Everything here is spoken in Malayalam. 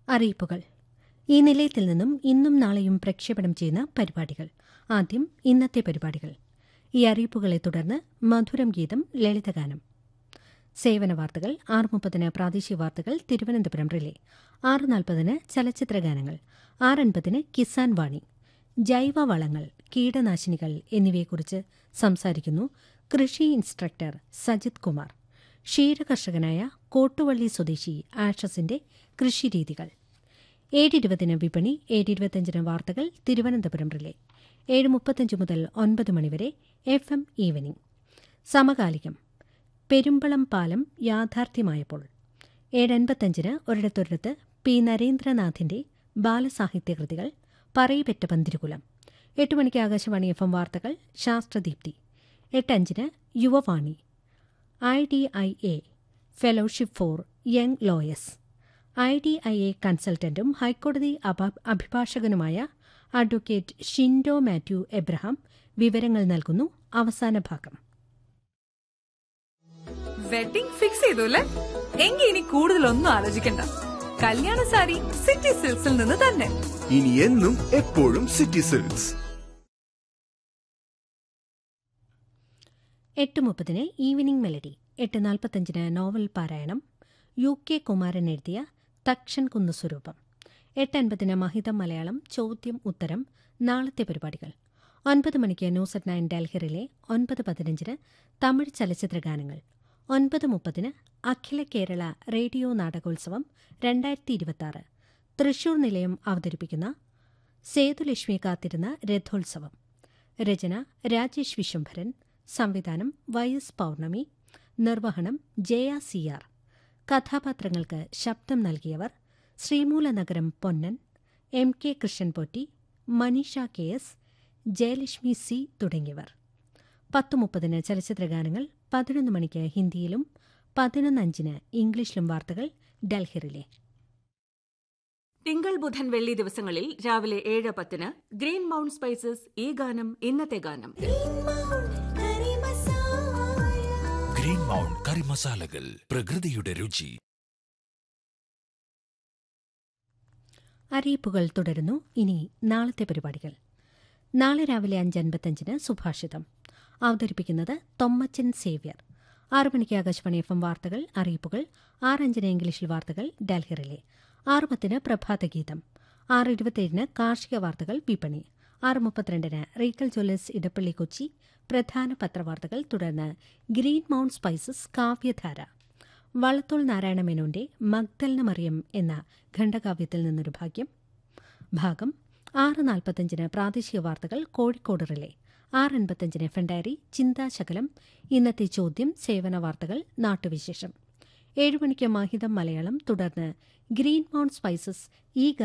അറിയിപ്പുകൾ ഈ നിലയത്തിൽ നിന്നും ഇന്നും നാളെയും പ്രക്ഷേപണം ചെയ്യുന്ന പരിപാടികൾ ആദ്യം ഇന്നത്തെ പരിപാടികൾ ഈ അറിയിപ്പുകളെ തുടർന്ന് മധുരം ഗീതം ലളിതഗാനം സേവന വാർത്തകൾ ആറ് മുപ്പതിന് പ്രാദേശിക വാർത്തകൾ തിരുവനന്തപുരം റിലേ ആറ് നാൽപ്പതിന് ചലച്ചിത്ര ഗാനങ്ങൾ ആറ് അൻപതിന് കിസാൻ വാണി ജൈവ വളങ്ങൾ കീടനാശിനികൾ എന്നിവയെക്കുറിച്ച് സംസാരിക്കുന്നു കൃഷി ഇൻസ്ട്രക്ടർ സജിത് കുമാർ ക്ഷീരകർഷകനായ കോട്ടുവള്ളി സ്വദേശി ആഷസിന്റെ കൃഷിരീതികൾ ഏഴിരുപതിന് വിപണി ഏഴിരുപത്തിയഞ്ചിന് വാർത്തകൾ തിരുവനന്തപുരം റിലേ ഏഴ് മുപ്പത്തഞ്ച് മുതൽ ഒൻപത് മണിവരെ എഫ് എം ഈവനിംഗ് സമകാലികം പെരുമ്പളം പാലം യാഥാർത്ഥ്യമായപ്പോൾ ഏഴൻപത്തഞ്ചിന് ഒരിടത്തൊരിടത്ത് പി നരേന്ദ്രനാഥിന്റെ ബാലസാഹിത്യകൃതികൾ പറയിപെറ്റ പന്തിരുകുലം എട്ട് മണിക്ക് ആകാശവാണി എഫ് എം വാർത്തകൾ ശാസ്ത്രദീപ്തി എട്ടഞ്ചിന് Yuvavani I D I A fellowship for young lawyers I D I A കൺസൾട്ടന്റും ഹൈക്കോടതി അഭ- അഭിഭാഷകനുമായ അഡ്വക്കേറ്റ് ഷിൻഡോ മാത്യു എബ്രഹാം വിവരങ്ങൾ നൽകുന്നു അവസാന ഭാഗം വെഡിംഗ് ഫിക്സ് ചെയ്തു അല്ലേ എങ്കിൽ ഇനി കൂടുതലൊന്നും ആലോചിക്കണ്ട കല്യാണ സാരി സിറ്റി സിൽക്സിൽ നിന്ന് തന്നെ ഇനി എന്നും എപ്പോഴും സിറ്റി സിൽക്സ് എട്ട് മുപ്പതിന് ഈവനിംഗ് മെലഡി എട്ട് നാൽപ്പത്തഞ്ചിന് നോവൽ പാരായണം യു കെ കുമാരൻ എഴുതിയ തക്ഷൻ കുന്ന് സ്വരൂപം എട്ട് അൻപതിന് മഹിതം മലയാളം ചോദ്യം ഉത്തരം നാളത്തെ പരിപാടികൾ ഒൻപത് മണിക്ക് ന്യൂസ് അറ്റ് നയൻ ഡൽഹിറിലെ ഒൻപത് പതിനഞ്ചിന് തമിഴ് ചലച്ചിത്ര ഗാനങ്ങൾ ഒൻപത് മുപ്പതിന് അഖില കേരള റേഡിയോ നാടകോത്സവം രണ്ടായിരത്തി ഇരുപത്തിയാറ് തൃശൂർ നിലയം അവതരിപ്പിക്കുന്ന സേതുലക്ഷ്മി കാത്തിരുന്ന രഥോത്സവം രചന രാജേഷ് വിശ്വംഭരൻ സംവിധാനം വൈ എസ് പൗർണമി നിർവഹണം ജയ സി ആർ കഥാപാത്രങ്ങൾക്ക് ശബ്ദം നൽകിയവർ Sreemoolanagaram Ponnan M K Krishnanpotti Maneesha K S Jayalakshmi C തുടങ്ങിയവർ പത്ത് മുപ്പതിന് ചലച്ചിത്രഗാനങ്ങൾ പതിനൊന്ന് മണിക്ക് ഹിന്ദിയിലും പതിനൊന്ന് അഞ്ചിന് ഇംഗ്ലീഷിലും വാർത്തകൾ ഡൽഹിറിലെ തിങ്കൾ ബുധൻ വെള്ളി ദിവസങ്ങളിൽ രാവിലെ ഏഴ് പത്തിന് ഗ്രീൻ മൗണ്ട് സ്പൈസസ് ഈ ഗാനം ഇന്നത്തെ ഗാനം ഗ്രീൻ മൗണ്ട് കറി മസാലകൾ പ്രകൃതിയുടെ രുചി അറിയിപ്പുകൾ തുടരുന്നു ഇനി നാളത്തെ പരിപാടികൾ നാളെ രാവിലെ അഞ്ച് അൻപത്തഞ്ചിന് സുഭാഷിതം അവതരിപ്പിക്കുന്നത് തൊമ്മച്ചൻ സേവ്യർ ആറ് മണിക്ക് ആകാശവാണി എഫ് എം വാർത്തകൾ അറിയിപ്പുകൾ ആറഞ്ചിന് ഇംഗ്ലീഷിൽ വാർത്തകൾ ഡൽഹിറിലെ ആറ് പത്തിന് പ്രഭാതഗീതം ആറ് ഇരുപത്തിയേഴിന് കാർഷിക വാർത്തകൾ വിപണി ആറ് മുപ്പത്തിരണ്ടിന് റീക്കൽ ജ്വല്ലേഴ്സ് ഇടപ്പള്ളി കൊച്ചി പ്രധാന പത്രവാർത്തകൾ തുടർന്ന് ഗ്രീൻ മൗണ്ട് സ്പൈസസ് കാവ്യധാര വള്ളത്തോൾ നാരായണ മേനോന്റെ മഗ്ദൽന മറിയം എന്ന ഖണ്ഡകാവ്യത്തിൽ നിന്നൊരു ഭാഗ്യം ഭാഗം ആറ് നാൽപ്പത്തഞ്ചിന് പ്രാദേശിക വാർത്തകൾ കോഴിക്കോട് റിലേ ആറ് അൻപത്തഞ്ചിന് എഫ് ഡയറി ചിന്താശകലം ഇന്നത്തെ ചോദ്യം സേവന വാർത്തകൾ നാട്ടുവിശേഷം ഏഴ് മണിക്ക് മാഹിതം മലയാളം തുടർന്ന് ഗ്രീൻ മൗണ്ട് സ്പൈസസ് ഈ